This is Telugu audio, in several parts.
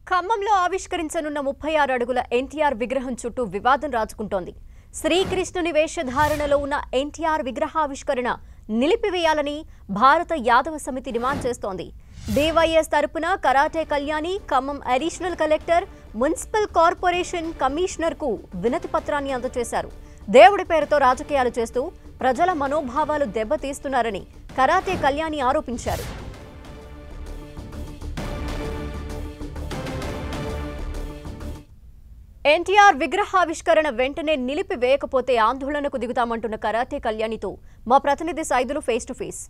ఖమ్మంలో ఆవిష్కరించనున్న ముప్పై ఆరు అడుగుల ఎన్టీఆర్ విగ్రహం చుట్టూ వివాదం రాజుకుంటోంది శ్రీకృష్ణుని వేషధారణలో ఉన్న ఎన్టీఆర్ విగ్రహావిష్కరణ నిలిపివేయాలని భారత యాదవ సమితి డిమాండ్ చేస్తోంది డివైఎస్ తరపున karate Kalyani Khammam additional collector municipal corporation కమిషనర్కు వినతి పత్రాన్ని అందజేశారు దేవుడి పేరుతో రాజకీయాలు చేస్తూ ప్రజల మనోభావాలు దెబ్బతీస్తున్నారని కరాటే కళ్యాణి ఆరోపించారు ఎన్టీఆర్ విగ్రహావిష్కరణ వెంటనే నిలిపివేయకపోతే ఆందోళనకు దిగుతామంటున్న కరాటే కళ్యాణితో మా ప్రతినిధి Saidulu face to face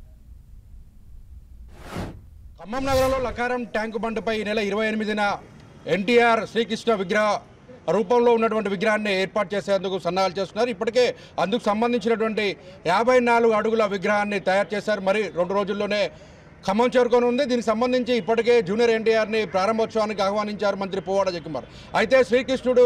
Khammam నగరంలో లకారం ట్యాంకు బండ్పై ఈ నెల ఇరవై ఎనిమిదిన ఎన్టీఆర్ శ్రీకృష్ణ విగ్రహ రూపంలో ఉన్నటువంటి విగ్రహాన్ని ఏర్పాటు చేసేందుకు సన్నాహాలు చేస్తున్నారు ఇప్పటికే అందుకు సంబంధించినటువంటి యాభై నాలుగు అడుగుల విగ్రహాన్ని తయారు చేశారు మరి రెండు రోజుల్లోనే ఖమ్మం చేరుకొని ఉంది దీనికి సంబంధించి ఇప్పటికే జూనియర్ ఎన్టీఆర్ని ప్రారంభోత్సవానికి ఆహ్వానించారు మంత్రి పువ్వాడ జగ్గుమార్ అయితే శ్రీకృష్ణుడు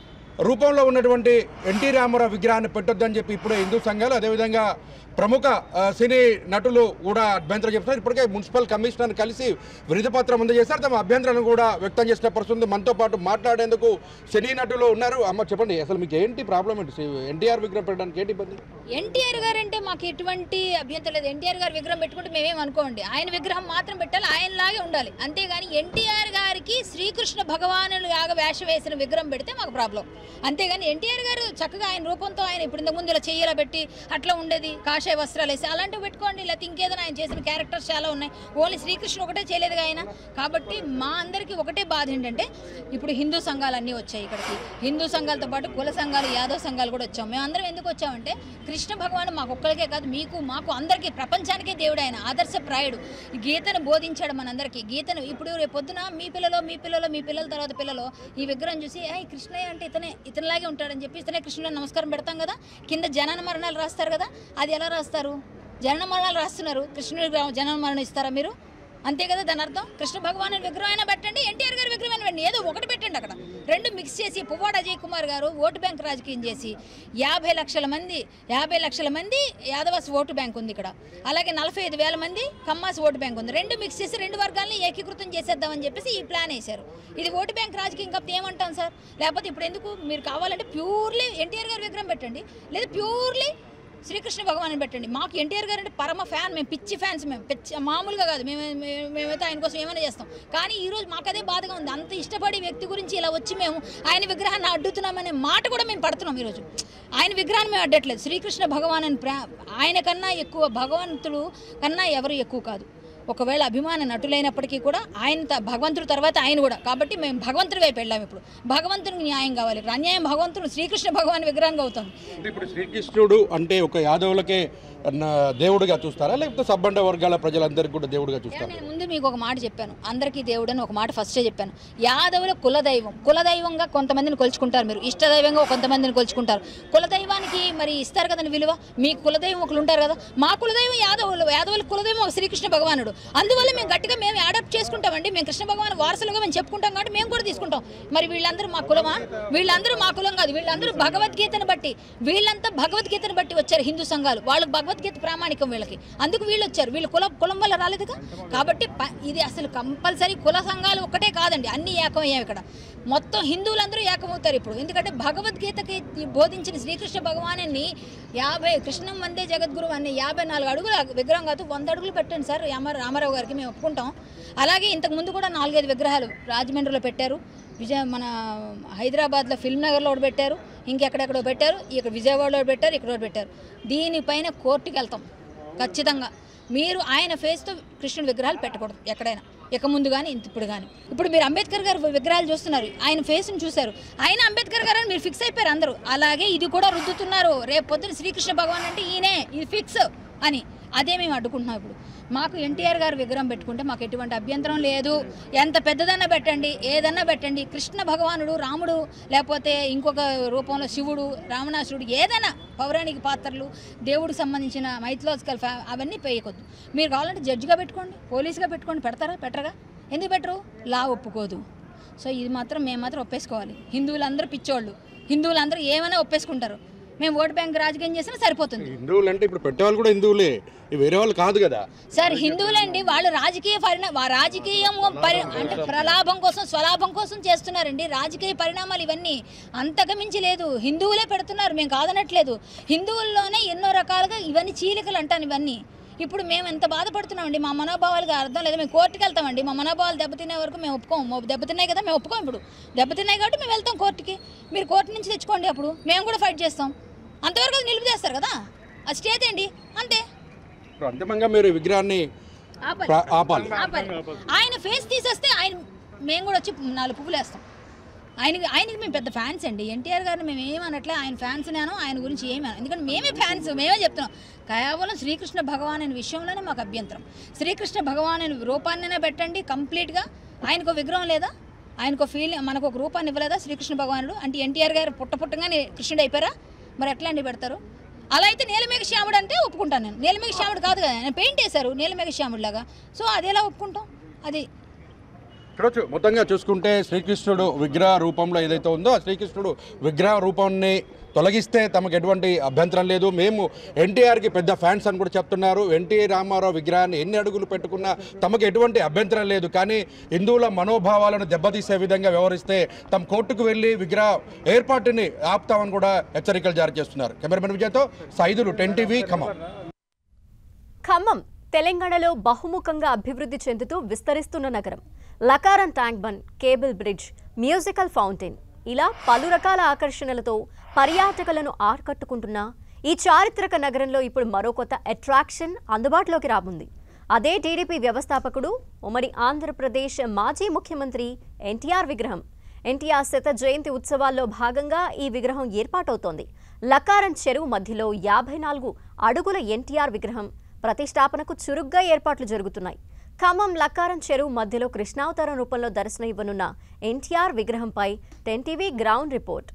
రూపంలో ఉన్నటువంటి ఎన్టీ రామారావు విగ్రహాన్ని పెట్టొద్దని చెప్పి ఇప్పుడు హిందూ సంఘాలు అదేవిధంగా ప్రముఖ ఆ, సినీ నటులు కూడా అభ్యంతరం చెప్తున్నారు ఇప్పటికే మున్సిపల్ కమిషనర్ కలిసి విరుద్ధ పత్రం అందజేశారు తమ అభ్యంతరాలను కూడా వ్యక్తం చేసిన పరిస్థితి ఉంది. మనతో పాటు మాట్లాడేందుకు సినీ నటులు ఉన్నారు అమ్మ చెప్పండి అసలు మీకు ఏంటి ప్రాబ్లం ఏంటి ఎన్టీఆర్ విగ్రహం పెట్టడానికి ఏంటి ఇబ్బంది ఎన్టీఆర్ గారు అంటే మాకు ఎటువంటి అభ్యంతరం లేదు ఎన్టీఆర్ గారి విగ్రహం పెట్టుకుంటే మేమేం అనుకోండి ఆయన విగ్రహం మాత్రం పెట్టాలి ఆయనలాగే ఉండాలి అంతేగాని ఎన్టీఆర్ గారికి శ్రీకృష్ణ భగవానులు లాగా వేషం వేసిన విగ్రహం పెడితే మాకు ప్రాబ్లం అంతేగాని ఎన్టీఆర్ గారు చక్కగా ఆయన రూపంతో ఆయన ఇప్పుడు ఇంతకు ముందు ఇలా చెయ్యలా పెట్టి అట్లా ఉండేది కాషాయ వస్త్రాలు వేసి అలాంటివి పెట్టుకోండి లేకపోతే ఇంకేదైనా ఆయన చేసిన క్యారెక్టర్స్ చాలా ఉన్నాయి ఓన్లీ శ్రీకృష్ణ ఒకటే చేయలేదుగా ఆయన కాబట్టి మా అందరికీ ఒకటే బాధ ఏంటంటే ఇప్పుడు హిందూ సంఘాలు అన్నీ వచ్చాయి ఇక్కడికి హిందూ సంఘాలతో పాటు కుల సంఘాలు యాదవ్ సంఘాలు కూడా వచ్చాం మేము అందరం ఎందుకు వచ్చామంటే కృష్ణ భగవాన్ మాకు ఒక్కరికే కాదు మీకు మాకు అందరికీ ప్రపంచానికే దేవుడు ఆయన ఆదర్శ ప్రాయుడు ఈ గీతను బోధించాడు మనందరికీ గీతను ఇప్పుడు రేపు పొద్దున మీ పిల్లలో మీ పిల్లలో మీ పిల్లల తర్వాత పిల్లలు ఈ విగ్రహం చూసి ఏ కృష్ణయ్య అంటే ఇతనే ఇతనిలాగే ఉంటాడని చెప్పి ఇతనే కృష్ణుడు నమస్కారం పెడతాం కదా కింద జనన మరణాలు రాస్తారు కదా అది ఎలా రాస్తారు జనన మరణాలు రాస్తున్నారు కృష్ణుడి జనన మరణం ఇస్తారా మీరు అంతే కదా దాని అర్థం కృష్ణ భగవాన్ విగ్రహం అయినా పెట్టండి ఎన్టీఆర్ గారి విగ్రహం అయినా పెట్టండి ఏదో ఒకటి పెట్టండి అక్కడ రెండు మిక్స్ చేసి పువ్వాడ అజయ్ కుమార్ గారు ఓటు బ్యాంక్ రాజకీయం చేసి యాభై లక్షల మంది యాభై లక్షల మంది యాదవాస్ ఓటు బ్యాంక్ ఉంది ఇక్కడ అలాగే నలభై ఐదు వేల మంది కమ్మాస్ ఓటు బ్యాంక్ ఉంది రెండు మిక్స్ చేసి రెండు వర్గాలని ఏకీకృతం చేసేద్దామని చెప్పేసి ఈ ప్లాన్ వేశారు ఇది ఓటు బ్యాంక్ రాజకీయం కాబట్టి ఏమంటాం సార్ లేకపోతే ఇప్పుడు ఎందుకు మీరు కావాలంటే ప్యూర్లీ ఎన్టీఆర్ గారి విగ్రహం పెట్టండి లేదా ప్యూర్లీ శ్రీకృష్ణ భగవాన్ పెట్టండి మాకు ఎన్టీఆర్ గారు అంటే పరమ ఫ్యాన్ మేము పిచ్చి ఫ్యాన్స్ మేము పిచ్చి మామూలుగా కాదు మేము మేము- మేమైతే ఆయన కోసం ఏమైనా చేస్తాం కానీ ఈ రోజు మాకు అదే బాధగా ఉంది అంత ఇష్టపడే వ్యక్తి గురించి ఇలా వచ్చి మేము ఆయన విగ్రహాన్ని అడ్డుతున్నామనే మాట కూడా మేము పడుతున్నాం ఈరోజు ఆయన విగ్రహాన్ని మేము అడ్డట్లేదు శ్రీకృష్ణ భగవాన్ అని ప్రా ఆయన కన్నా ఎక్కువ భగవంతుడు కన్నా ఎవరు ఎక్కువ కాదు ఒకవేళ అభిమాన నటులైనప్పటికీ కూడా ఆయన త- భగవంతుడి తర్వాత ఆయన కూడా కాబట్టి మేము భగవంతుడి వైపు వెళ్ళాము ఇప్పుడు భగవంతునికి న్యాయం కావాలి ఇప్పుడు అన్యాయం భగవంతుడు శ్రీకృష్ణ భగవాన్ విగ్రహంగా అవుతుంది అంటే ఇప్పుడు శ్రీకృష్ణుడు అంటే ఒక యాదవులకే నా దేవుడిగా చూస్తారా లేకపోతే సబ్బండ వర్గాల ప్రజలందరికీ కూడా దేవుడిగా చూస్తారా నేను ముందు మీకు ఒక మాట చెప్పాను అందరికీ దేవుడు అని ఒక మాట ఫస్టే చెప్పాను యాదవుల కులదైవం కులదైవంగా కొంతమందిని కొలుచుకుంటారు మీరు ఇష్టదైవంగా కొంతమందిని కొలుచుకుంటారు కులదైవానికి మరి ఇస్తారు కదండి విలువ మీ కులదైవం ఒకరు ఉంటారు కదా మా కులదైవం యాదవులు యాదవుల కులదైవం ఒక శ్రీకృష్ణ భగవానుడు అందువల్ల మేము గట్టిగా మేము అడాప్ట్ చేసుకుంటామండి మేము కృష్ణ భగవాన్ వారసులుగా మేము చెప్పుకుంటాం కాబట్టి మేము కూడా తీసుకుంటాం మరి వీళ్ళందరూ మా కులమా వీళ్ళందరూ మా కులం కాదు వీళ్ళందరూ భగవద్గీతను బట్టి వీళ్ళంతా భగవద్గీతను బట్టి వచ్చారు హిందూ సంఘాలు వాళ్ళకి భగవద్గీత ప్రామాణికం వీళ్ళకి అందుకు వీళ్ళు వచ్చారు వీళ్ళు కుల కులం వల్ల రాలేదుగా కాబట్టి ప- ఇది అసలు కంపల్సరీ కుల సంఘాలు ఒక్కటే కాదండి అన్ని ఏకమయ్యాయి ఇక్కడ మొత్తం హిందువులందరూ ఏకమవుతారు ఇప్పుడు ఎందుకంటే భగవద్గీతకి బోధించిన శ్రీకృష్ణ భగవాన్ని యాభై కృష్ణం వందే జగద్గురు అనే యాభై నాలుగు అడుగుల విగ్రహం కాదు వంద అడుగులు పెట్టండి సార్ రామ రామారావు గారికి మేము ఒప్పుకుంటాం అలాగే ఇంతకు ముందు కూడా నాలుగైదు విగ్రహాలు రాజమండ్రిలో పెట్టారు విజయ మన హైదరాబాద్లో ఫిల్మ్ నగర్లో ఒకటి పెట్టారు ఇంకెక్కడెక్కడో పెట్టారు ఇక్కడ విజయవాడలో ఒకటి పెట్టారు ఇక్కడ ఒకటి పెట్టారు దీనిపైన కోర్టుకి వెళ్తాం ఖచ్చితంగా మీరు ఆయన ఫేస్తో కృష్ణుడి విగ్రహాలు పెట్టకూడదు ఎక్కడైనా ఇక ముందు కానీ ఇంత ఇప్పుడు కానీ ఇప్పుడు మీరు అంబేద్కర్ గారు విగ్రహాలు చూస్తున్నారు ఆయన ఫేస్ని చూశారు ఆయన అంబేద్కర్ గారు అని మీరు ఫిక్స్ అయిపోయారు అందరూ అలాగే ఇది కూడా రుద్దుతున్నారు రేపు పొద్దున శ్రీకృష్ణ భగవాన్ అంటే ఈయనే ఇది ఫిక్స్ అని అదే మేము అడ్డుకుంటున్నాం ఇప్పుడు మాకు ఎన్టీఆర్ గారు విగ్రహం పెట్టుకుంటే మాకు ఎటువంటి అభ్యంతరం లేదు ఎంత పెద్దదన్నా పెట్టండి ఏదన్నా పెట్టండి కృష్ణ భగవానుడు రాముడు లేకపోతే ఇంకొక రూపంలో శివుడు రావణాసురుడు ఏదైనా పౌరాణిక పాత్రలు దేవుడికి సంబంధించిన మైథలాజికల్ ఫ్యా అవన్నీ పేయకొద్దు మీరు కావాలంటే జడ్జిగా పెట్టుకోండి పోలీసుగా పెట్టుకోండి పెడతారా పెట్టరుగా ఎందుకు పెట్టరు లా ఒప్పుకోదు సో ఇది మాత్రం మేము మాత్రం ఒప్పేసుకోవాలి హిందువులందరూ పిచ్చోళ్ళు హిందువులందరూ ఏమైనా ఒప్పేసుకుంటారు మేము ఓట్ బ్యాంక్ రాజకీయం చేసినా సరిపోతుంది హిందువులు అంటే ఇప్పుడు పెట్టేవాళ్ళు కూడా హిందువులే ఇవి వేరే వాళ్ళు కాదు కదా సార్ హిందువులండి వాళ్ళు రాజకీయ పరిణా వా- రాజకీయం పరి అంటే ప్రలాభం కోసం స్వలాభం కోసం చేస్తున్నారండి రాజకీయ పరిణామాలు ఇవన్నీ అంతకు మించి లేదు హిందువులే పెడుతున్నారు మేము కాదనట్లేదు హిందువుల్లోనే ఎన్నో రకాలుగా ఇవన్నీ చీలికలు అంటాను ఇవన్నీ ఇప్పుడు మేము ఎంత బాధపడుతున్నామండి మా మనోభావాలుగా అర్థం లేదు మేము కోర్టుకి వెళ్తామండి మా మనోభావాలు దెబ్బతినే వరకు మేము ఒప్పుకోము మా దెబ్బతిన్నాయి కదా మేము ఒప్పుకోం ఇప్పుడు దెబ్బతిన్నాయి కాబట్టి మేము వెళ్తాం కోర్టుకి మీరు కోర్టు నుంచి తెచ్చుకోండి అప్పుడు మేము కూడా ఫైట్ చేస్తాం అంతవరకు అది నిలుపు చేస్తారు కదా అది స్టే అండి అంతే ఇప్పుడు అంతిమంగా మీరు ఈ విగ్రహాన్ని ఆపాలి. ప్ర- ఆపాలి ఆపాలి. ఆయన ఫేస్ తీసేస్తే ఆయన మేము కూడా వచ్చి నాలుగు పువ్వులు వేస్తాం ఆయనకి ఆయనకి మేము పెద్ద ఫ్యాన్స్ అండి ఎన్టీఆర్ గారిని మేము ఏమనట్లే ఆయన ఫ్యాన్స్ నేను ఆయన గురించి ఏమి అనం. ఎందుకంటే మేమే ఫ్యాన్స్ మేమే చెప్తున్నాం కేవలం శ్రీకృష్ణ భగవాన్ అనే విషయంలోనే మాకు అభ్యంతరం శ్రీకృష్ణ భగవాన్ అనే రూపాన్నైనా పెట్టండి కంప్లీట్గా ఆయనకు విగ్రహం లేదా ఆయనకు ఫీల్ మనకు ఒక రూపాన్ని ఇవ్వలేదా శ్రీకృష్ణ భగవానుడు అంటే ఎన్టీఆర్ గారు పుట్ట పుట్టగానే కృష్ణుడు అయిపోయారా మరి ఎట్లా అండి పెడతారు అలా అయితే నీలమేఘ శ్యాముడు అంటే ఒప్పుకుంటాను నేను నీలమేఘ శ్యాముడు కాదు కదా ఆయన పెయింట్ వేశారు నీలమేఘ శ్యాముడు లాగా సో అది ఎలా ఒప్పుకుంటాం అది చూడొచ్చు మొత్తంగా చూసుకుంటే శ్రీకృష్ణుడు విగ్రహ రూపంలో ఏదైతే ఉందో ఆ శ్రీకృష్ణుడు విగ్రహ రూపాన్ని తొలగిస్తే తమకు ఎటువంటి అభ్యంతరం లేదు మేము ఎన్టీఆర్కి పెద్ద ఫ్యాన్స్ అని కూడా చెప్తున్నారు ఎన్టీ రామారావు విగ్రహాన్ని ఎన్ని అడుగులు పెట్టుకున్నా తమకు ఎటువంటి అభ్యంతరం లేదు కానీ హిందువుల మనోభావాలను దెబ్బతీసే విధంగా వ్యవహరిస్తే తమ కోర్టుకు వెళ్ళి విగ్రహ ఏర్పాటుని ఆపుతామని కూడా హెచ్చరికలు జారీ చేస్తున్నారు కెమెరామెన్ విజయ్తో సైదులు టెన్ టీవీ ఖమ్మం ఖమ్మం తెలంగాణలో బహుముఖంగా అభివృద్ధి చెందుతూ విస్తరిస్తున్న నగరం Lakaram tank bund cable bridge musical fountain ఇలా పలు రకాల ఆకర్షణలతో పర్యాటకులను ఆకట్టుకుంటున్న ఈ చారిత్రక నగరంలో ఇప్పుడు మరో కొత్త అట్రాక్షన్ అందుబాటులోకి రానుంది అదే టీడీపీ వ్యవస్థాపకుడు ఉమ్మడి ఆంధ్రప్రదేశ్ మాజీ ముఖ్యమంత్రి ఎన్టీఆర్ విగ్రహం ఎన్టీఆర్ శత జయంతి ఉత్సవాల్లో భాగంగా ఈ విగ్రహం ఏర్పాటవుతోంది లకారం చెరువు మధ్యలో యాభై నాలుగు అడుగుల ఎన్టీఆర్ విగ్రహం ప్రతిష్టాపనకు చురుగ్గా ఏర్పాట్లు జరుగుతున్నాయి ఖమ్మం లక్కారం చెరువు మధ్యలో కృష్ణావతారం రూపంలో దర్శనం ఇవ్వనున్న ఎన్టీఆర్ విగ్రహంపై ten TV ground report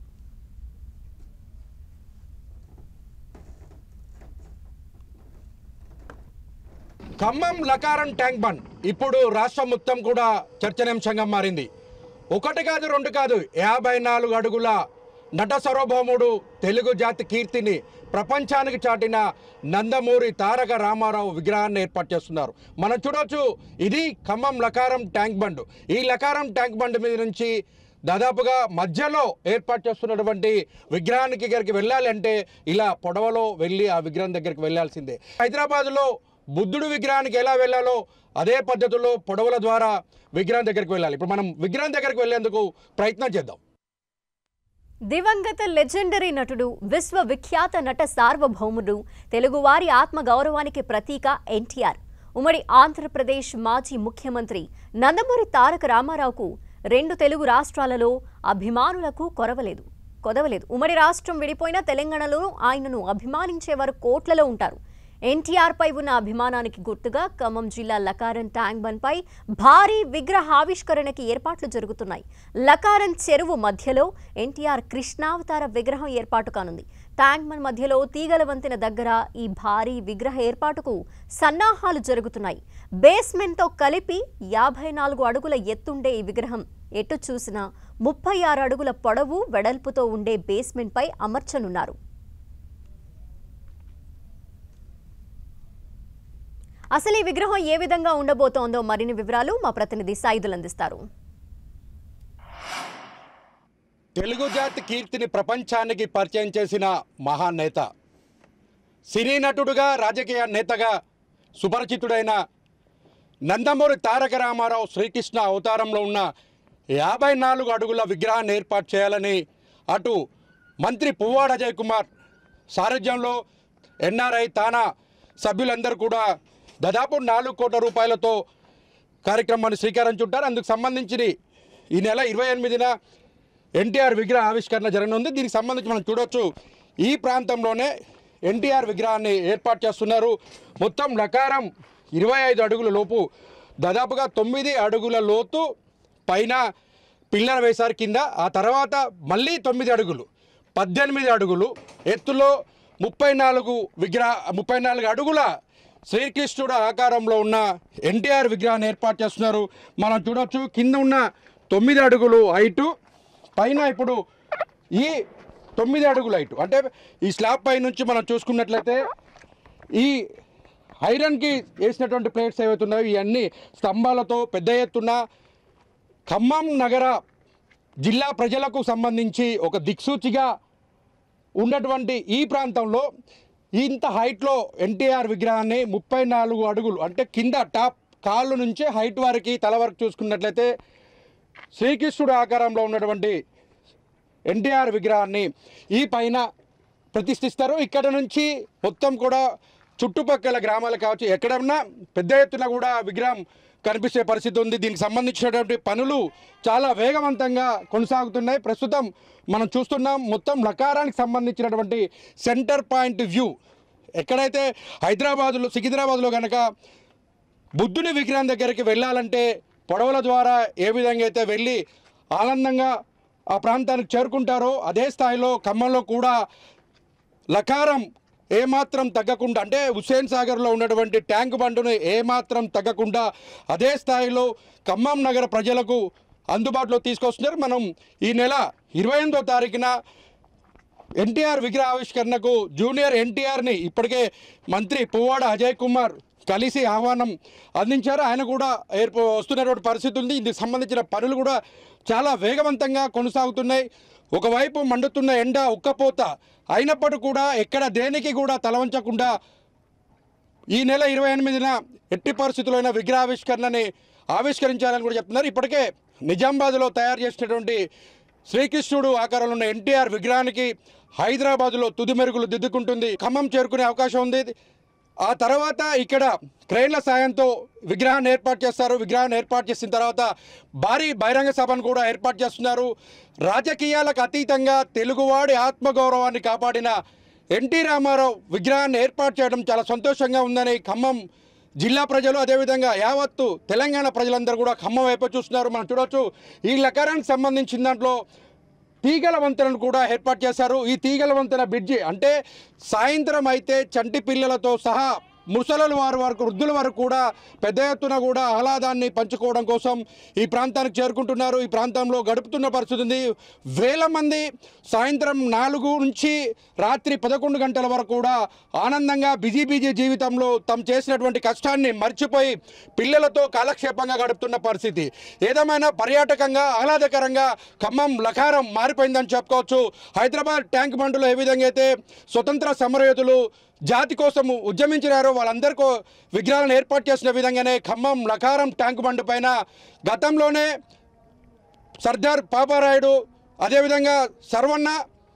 Khammam Lakaram tank bund ఇప్పుడు రాష్ట్రం మొత్తం కూడా చర్చనీయాంశంగా మారింది ఒకటి కాదు రెండు కాదు యాభై నాలుగు అడుగుల నట సార్వభౌముడు తెలుగు జాతి కీర్తిని ప్రపంచానికి చాటిన నందమూరి తారక రామారావు విగ్రహాన్ని ఏర్పాటు చేస్తున్నారు మనం చూడొచ్చు ఇది ఖమ్మం లకారం ట్యాంక్ బండ్ ఈ లకారం ట్యాంక్ బండ్ మీద నుంచి దాదాపుగా మధ్యలో ఏర్పాటు చేస్తున్నటువంటి విగ్రహానికి దగ్గరికి వెళ్ళాలి అంటే ఇలా పొడవలో వెళ్ళి ఆ విగ్రహం దగ్గరికి వెళ్ళాల్సిందే హైదరాబాద్లో బుద్ధుడు విగ్రహానికి ఎలా వెళ్ళాలో అదే పద్ధతిలో పొడవుల ద్వారా విగ్రహం దగ్గరికి వెళ్ళాలి ఇప్పుడు మనం విగ్రహం దగ్గరికి వెళ్ళేందుకు ప్రయత్నం చేద్దాం దివంగత లెజెండరీ నటుడు విశ్వవిఖ్యాత నట సార్వభౌముడు తెలుగువారి ఆత్మ గౌరవానికి ప్రతీక ఎన్టీఆర్ ఉమ్మడి ఆంధ్రప్రదేశ్ మాజీ ముఖ్యమంత్రి నందమూరి తారక రామారావుకు రెండు తెలుగు రాష్ట్రాలలో అభిమానులకు కొరవలేదు కొదవలేదు ఉమ్మడి రాష్ట్రం విడిపోయిన తెలంగాణలో ఆయనను అభిమానించేవారు కోట్లలో ఉంటారు ఎన్టీఆర్ పై ఉన్న అభిమానానికి గుర్తుగా ఖమ్మం జిల్లా లకారం ట్యాంక్ బండ్ పై భారీ విగ్రహావిష్కరణకి ఏర్పాట్లు జరుగుతున్నాయి లకారం చెరువు మధ్యలో ఎన్టీఆర్ కృష్ణావతార విగ్రహం ఏర్పాటు కానుంది ట్యాంక్ బండ్ మధ్యలో తీగల వంతెన దగ్గర ఈ భారీ విగ్రహ ఏర్పాటుకు సన్నాహాలు జరుగుతున్నాయి బేస్మెంట్తో కలిపి యాభై నాలుగు అడుగుల ఎత్తుండే ఈ విగ్రహం ఎటు చూసినా ముప్పై ఆరు అడుగుల పొడవు వెడల్పుతో ఉండే బేస్మెంట్పై అమర్చనున్నారు అసలు ఈ విగ్రహం ఏ విధంగా ఉండబోతోందో మరిన్ని వివరాలు మా ప్రతినిధి సాయిదులు అందిస్తారు తెలుగు జాతి కీర్తిని ప్రపంచానికి పరిచయం చేసిన మహానేత సినీ నటుడుగా రాజకీయ నేతగా సుపరిచితుడైన నందమూరి తారక రామారావు శ్రీకృష్ణ అవతారంలో ఉన్న యాభై నాలుగు అడుగుల విగ్రహాన్ని ఏర్పాటు చేయాలని అటు మంత్రి పువ్వాడ అజయ్ కుమార్ సారథ్యంలో ఎన్ఆర్ఐ తానా సభ్యులందరూ కూడా దాదాపు నాలుగు కోట్ల రూపాయలతో కార్యక్రమాన్ని శ్రీకారం చుట్టారు అందుకు సంబంధించి ఈ నెల ఇరవై ఎనిమిదిన ఎన్టీఆర్ విగ్రహ ఆవిష్కరణ జరగనుంది దీనికి సంబంధించి మనం చూడొచ్చు ఈ ప్రాంతంలోనే ఎన్టీఆర్ విగ్రహాన్ని ఏర్పాటు చేస్తున్నారు మొత్తం లకారం ఇరవై ఐదు అడుగుల లోపు దాదాపుగా తొమ్మిది అడుగుల లోతు పైన పిల్లర్ వేశారు కింద ఆ తర్వాత మళ్ళీ తొమ్మిది అడుగులు పద్దెనిమిది అడుగులు ఎత్తులో ముప్పై నాలుగు విగ్రహ ముప్పై నాలుగు అడుగుల శ్రీకృష్ణుడు ఆకారంలో ఉన్న ఎన్టీఆర్ విగ్రహాన్ని ఏర్పాటు చేస్తున్నారు మనం చూడొచ్చు కింద ఉన్న తొమ్మిది అడుగులు హైటు పైన ఇప్పుడు ఈ తొమ్మిది అడుగుల హైట్ అంటే ఈ స్లాబ్ పై నుంచి మనం చూసుకున్నట్లయితే ఈ ఐరన్కి వేసినటువంటి ప్లేట్స్ ఏవైతే ఉన్నాయో ఇవన్నీ స్తంభాలతో పెద్ద ఎత్తున ఖమ్మం నగర జిల్లా ప్రజలకు సంబంధించి ఒక దిక్సూచిగా ఉన్నటువంటి ఈ ప్రాంతంలో ఇంత హైట్లో ఎన్టీఆర్ విగ్రహాన్ని ముప్పై నాలుగు అడుగులు అంటే కింద టాప్ కాళ్ళు నుంచే హైట్ వరకు తల వరకు చూసుకున్నట్లయితే శ్రీకృష్ణుడు ఆకారంలో ఉన్నటువంటి ఎన్టీఆర్ విగ్రహాన్ని ఈ పైన ప్రతిష్ఠిస్తారు ఇక్కడ నుంచి మొత్తం కూడా చుట్టుపక్కల గ్రామాలు కావచ్చు ఎక్కడన్నా పెద్ద ఎత్తున కూడా విగ్రహం కనిపించే పరిస్థితి ఉంది దీనికి సంబంధించినటువంటి పనులు చాలా వేగవంతంగా కొనసాగుతున్నాయి ప్రస్తుతం మనం చూస్తున్నాం మొత్తం లకారానికి సంబంధించినటువంటి సెంటర్ పాయింట్ వ్యూ ఎక్కడైతే హైదరాబాదులో సికింద్రాబాద్లో కనుక బుద్ధుని విగ్రహం దగ్గరికి వెళ్ళాలంటే పడవల ద్వారా ఏ విధంగా అయితే వెళ్ళి ఆనందంగా ఆ ప్రాంతానికి చేరుకుంటారో అదే స్థాయిలో ఖమ్మంలో కూడా లకారం ఏమాత్రం తగ్గకుండా అంటే హుస్సేన్ సాగర్లో ఉన్నటువంటి ట్యాంక్ బండును ఏమాత్రం తగ్గకుండా అదే స్థాయిలో ఖమ్మం నగర ప్రజలకు అందుబాటులో తీసుకొస్తున్నారు మనం ఈ నెల ఇరవై ఎనిమిదో తారీఖున ఎన్టీఆర్ విగ్రహ ఆవిష్కరణకు జూనియర్ ఎన్టీఆర్ని ఇప్పటికే మంత్రి పువ్వాడ అజయ్ కుమార్ కలిసి ఆహ్వానం అందించారు ఆయన కూడా ఏర్ప వస్తున్నటువంటి పరిస్థితి ఉంది ఇందుకు సంబంధించిన పనులు కూడా చాలా వేగవంతంగా కొనసాగుతున్నాయి ఒకవైపు మండుతున్న ఎండ ఉక్కపోత అయినప్పటికీ కూడా ఎక్కడ దేనికి కూడా తలవంచకుండా ఈ నెల ఇరవై ఎనిమిదిన ఎట్టి పరిస్థితుల్లో విగ్రహావిష్కరణని ఆవిష్కరించాలని కూడా చెప్తున్నారు ఇప్పటికే నిజామాబాద్లో తయారు చేసినటువంటి శ్రీకృష్ణుడు ఆకారంలో ఉన్న ఎన్టీఆర్ విగ్రహానికి హైదరాబాద్లో తుది మెరుగులు దిద్దుకుంటుంది ఖమ్మం చేరుకునే అవకాశం ఉంది ఆ తర్వాత ఇక్కడ క్రెయిన్ల సాయంతో విగ్రహాన్ని ఏర్పాటు చేస్తారు విగ్రహాన్ని ఏర్పాటు చేసిన తర్వాత భారీ బహిరంగ సభను కూడా ఏర్పాటు చేస్తున్నారు రాజకీయాలకు అతీతంగా తెలుగువాడి ఆత్మగౌరవాన్ని కాపాడిన ఎన్టీ రామారావు విగ్రహాన్ని ఏర్పాటు చేయడం చాలా సంతోషంగా ఉందని ఖమ్మం జిల్లా ప్రజలు అదేవిధంగా యావత్తు తెలంగాణ ప్రజలందరూ కూడా ఖమ్మం వైపు చూస్తున్నారు మనం చూడొచ్చు ఈ లకారానికి సంబంధించిన దాంట్లో తీగల వంతెనను కూడా ఏర్పాటు చేశారు ఈ తీగల వంతెన బ్రిడ్జి అంటే సాయంత్రం అయితే చంటి పిల్లలతో సహా ముసలుల వారి వరకు వృద్ధుల వరకు కూడా పెద్ద ఎత్తున కూడా ఆహ్లాదాన్ని పంచుకోవడం కోసం ఈ ప్రాంతానికి చేరుకుంటున్నారు ఈ ప్రాంతంలో గడుపుతున్న పరిస్థితి ఉంది వేల మంది సాయంత్రం నాలుగు నుంచి రాత్రి పదకొండు గంటల వరకు కూడా ఆనందంగా బిజీ బిజీ జీవితంలో తాము చేసినటువంటి కష్టాన్ని మర్చిపోయి పిల్లలతో కాలక్షేపంగా గడుపుతున్న పరిస్థితి ఏదేమైనా పర్యాటకంగా ఆహ్లాదకరంగా ఖమ్మం లకారం మారిపోయిందని చెప్పుకోవచ్చు హైదరాబాద్ ట్యాంక్ బండ్లో ఏ విధంగా అయితే స్వతంత్ర సమరయోధులు జాతి కోసం ఉద్యమించినారో వాళ్ళందరికీ విగ్రహాలను ఏర్పాటు చేసిన విధంగానే ఖమ్మం లకారం ట్యాంక్ బండ్ పైన గతంలోనే సర్దార్ పాపారాయుడు అదేవిధంగా సర్వన్న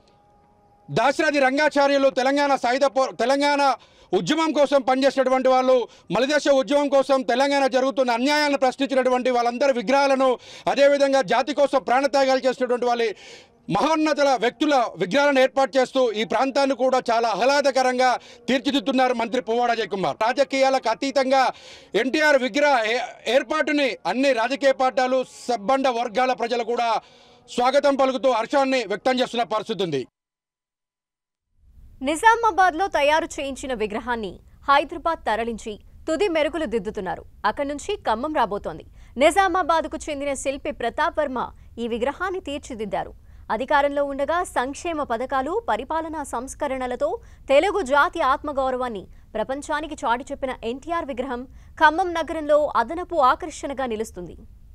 దాశరథి రంగాచార్యులు తెలంగాణ సాయుధ పో తెలంగాణ ఉద్యమం కోసం పనిచేసినటువంటి వాళ్ళు మలిదేశ ఉద్యమం కోసం తెలంగాణ జరుగుతున్న అన్యాయాలను ప్రశ్నించినటువంటి వాళ్ళందరి విగ్రహాలను అదేవిధంగా జాతి కోసం ప్రాణత్యాగాలు చేసినటువంటి వాళ్ళ మహోన్నతుల వ్యక్తుల విగ్రహాలను ఏర్పాటు చేస్తూ ఈ ప్రాంతాన్ని కూడా చాలా ఆహ్లాదకరంగా తీర్చిదిద్దుతున్నారు మంత్రి పువ్వాడ అజయ్ కుమార్ రాజకీయాలకు అతీతంగా ఎన్టీఆర్ విగ్రహ ఏ- ఏర్పాటుని అన్ని రాజకీయ పార్టీలు సబ్బండ వర్గాల ప్రజలు కూడా స్వాగతం పలుకుతూ హర్షాన్ని వ్యక్తం చేస్తున్న పరిస్థితి ఉంది నిజామాబాద్లో తయారు చేయించిన విగ్రహాన్ని హైదరాబాద్ తరలించి తుది మెరుగులు దిద్దుతున్నారు అక్కడి నుంచి ఖమ్మం రాబోతోంది నిజామాబాద్కు చెందిన శిల్పి ప్రతాప్ వర్మ ఈ విగ్రహాన్ని తీర్చిదిద్దారు అధికారంలో ఉండగా సంక్షేమ పథకాలు పరిపాలనా సంస్కరణలతో తెలుగు జాతి ఆత్మగౌరవాన్ని ప్రపంచానికి చాటి చెప్పిన ఎన్టీఆర్ విగ్రహం ఖమ్మం నగరంలో అదనపు ఆకర్షణగా నిలుస్తుంది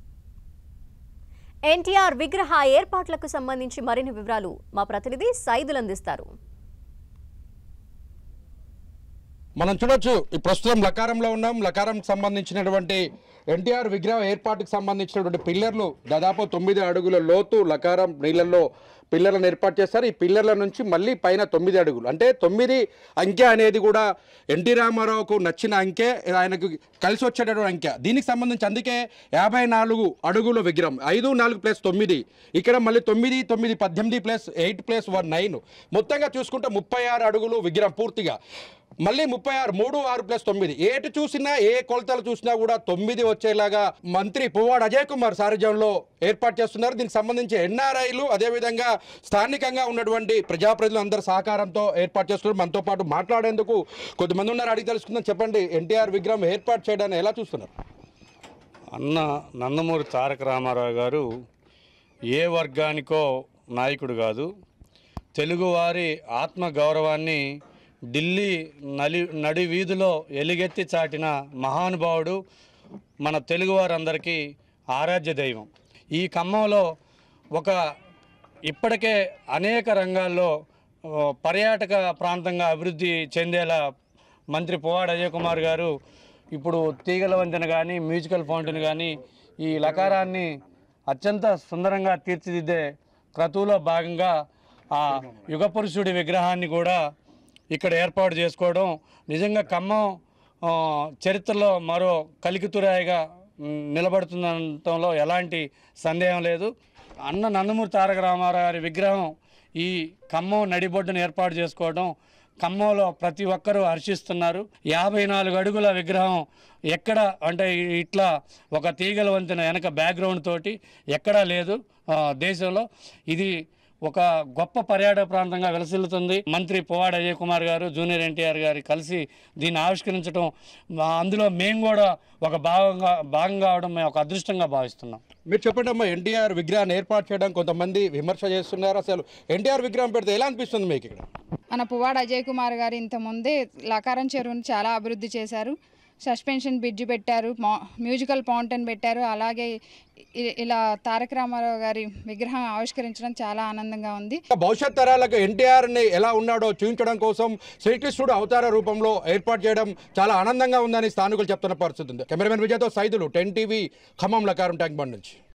ఎన్టీఆర్ విగ్రహ ఏర్పాట్లకు సంబంధించి మరిన్ని వివరాలు మా ప్రతినిధి సైదులు అందిస్తారు మనం చూడొచ్చు ఈ ప్రస్తుతం లకారంలో ఉన్నాం లకారంకి సంబంధించినటువంటి ఎన్టీఆర్ విగ్రహ ఏర్పాటుకు సంబంధించినటువంటి పిల్లర్లు దాదాపు తొమ్మిది అడుగుల లోతు లకారం నీళ్ళల్లో పిల్లర్లను ఏర్పాటు చేస్తారు ఈ పిల్లర్ల నుంచి మళ్ళీ పైన తొమ్మిది అడుగులు అంటే తొమ్మిది అంకె అనేది కూడా ఎన్టీ రామారావుకు నచ్చిన అంకె ఆయనకు కలిసి వచ్చేటటువంటి అంకె దీనికి సంబంధించి అందుకే యాభై నాలుగు అడుగుల విగ్రహం ఐదు నాలుగు ప్లస్ తొమ్మిది ఇక్కడ మళ్ళీ తొమ్మిది తొమ్మిది పద్దెనిమిది plus eight plus one nine మొత్తంగా చూసుకుంటే ముప్పై ఆరు అడుగులు విగ్రహం పూర్తిగా మళ్ళీ ముప్పై ఆరు మూడు ఆరు ప్లస్ తొమ్మిది ఏటు చూసినా ఏ కొలతలు చూసినా కూడా తొమ్మిది వచ్చేలాగా మంత్రి పువ్వాడ అజయ్ కుమార్ సారథ్యంలో ఏర్పాటు చేస్తున్నారు దీనికి సంబంధించి ఎన్ఆర్ఐలు అదేవిధంగా స్థానికంగా ఉన్నటువంటి ప్రజాప్రతినిధులు అందరి సహకారంతో ఏర్పాటు చేస్తున్నారు మనతో పాటు మాట్లాడేందుకు కొద్దిమంది ఉన్నారు అడిగి తెలుసుకుందాం చెప్పండి ఎన్టీఆర్ విగ్రహం ఏర్పాటు చేయడాన్ని ఎలా చూస్తున్నారు అన్న నందమూరి తారక రామారావు గారు ఏ వర్గానికో నాయకుడు కాదు తెలుగువారి ఆత్మ గౌరవాన్ని ఢిల్లీ నలి నడి వీధిలో ఎలుగెత్తి చాటిన మహానుభావుడు మన తెలుగువారందరికీ ఆరాధ్య దైవం ఈ ఖమ్మంలో ఒక ఇప్పటికే అనేక రంగాల్లో ఆ, పర్యాటక ప్రాంతంగా అభివృద్ధి చెందేలా మంత్రి పువ్వాడ అజయ్ కుమార్ గారు ఇప్పుడు తీగల వంతెన కానీ మ్యూజికల్ ఫౌంటైన్ కానీ ఈ లకారాన్ని అత్యంత సుందరంగా తీర్చిదిద్దే క్రతువులో భాగంగా ఆ యుగ పురుషుడి విగ్రహాన్ని కూడా ఇక్కడ ఏర్పాటు చేసుకోవడం నిజంగా ఖమ్మం ఆ, చరిత్రలో మరో కలికితురాయిగా మ్, నిలబడుతుందనటంలో ఎలాంటి సందేహం లేదు అన్న నందమూరి తారక రామారావు గారి విగ్రహం ఈ ఖమ్మం నడిబొడ్డును ఏర్పాటు చేసుకోవడం ఖమ్మంలో ప్రతి ఒక్కరూ హర్షిస్తున్నారు యాభై నాలుగు అడుగుల విగ్రహం ఎక్కడ అంటే ఇట్లా ఒక తీగల వంతెన వెనక బ్యాక్గ్రౌండ్ తోటి ఎక్కడా లేదు ఆ, దేశంలో ఇది ఒక గొప్ప పర్యాటక ప్రాంతంగా విలసిల్లుతుంది మంత్రి పువ్వాడ అజయ్ కుమార్ గారు జూనియర్ ఎన్టీఆర్ గారు కలిసి దీన్ని ఆవిష్కరించడం మా- అందులో మేము కూడా ఒక భాగంగా భాగం కావడం మేము ఒక అదృష్టంగా భావిస్తున్నాం మీరు చెప్పండి అమ్మా ఎన్టీఆర్ విగ్రహాన్ని ఏర్పాటు చేయడం కొంతమంది విమర్శ చేస్తున్నారు అసలు ఎన్టీఆర్ విగ్రహం పెడితే ఎలా అనిపిస్తుంది మీకు ఇక్కడ మన పువ్వాడ అజయ్ కుమార్ గారు ఇంత ముందే లకారం చెరువును చాలా అభివృద్ధి చేశారు సస్పెన్షన్ బ్రిడ్జ్ పెట్టారు మా- మ్యూజికల్ ఫౌంటైన్ పెట్టారు అలాగే ఇ- ఇలా తారక రామారావు గారి విగ్రహం ఆవిష్కరించడం చాలా ఆనందంగా ఉంది భవిష్యత్ తరాలకు ఎన్టీఆర్ ని ఎలా ఉన్నాడో చూపించడం కోసం శ్రీకృష్ణుడు అవతార రూపంలో ఏర్పాటు చేయడం చాలా ఆనందంగా ఉందని స్థానికులు చెప్తున్న పరిస్థితి ఉంది కెమెరామెన్ విజయ్తో Saidulu ten TV Khammam Lakaram tank bund నుంచి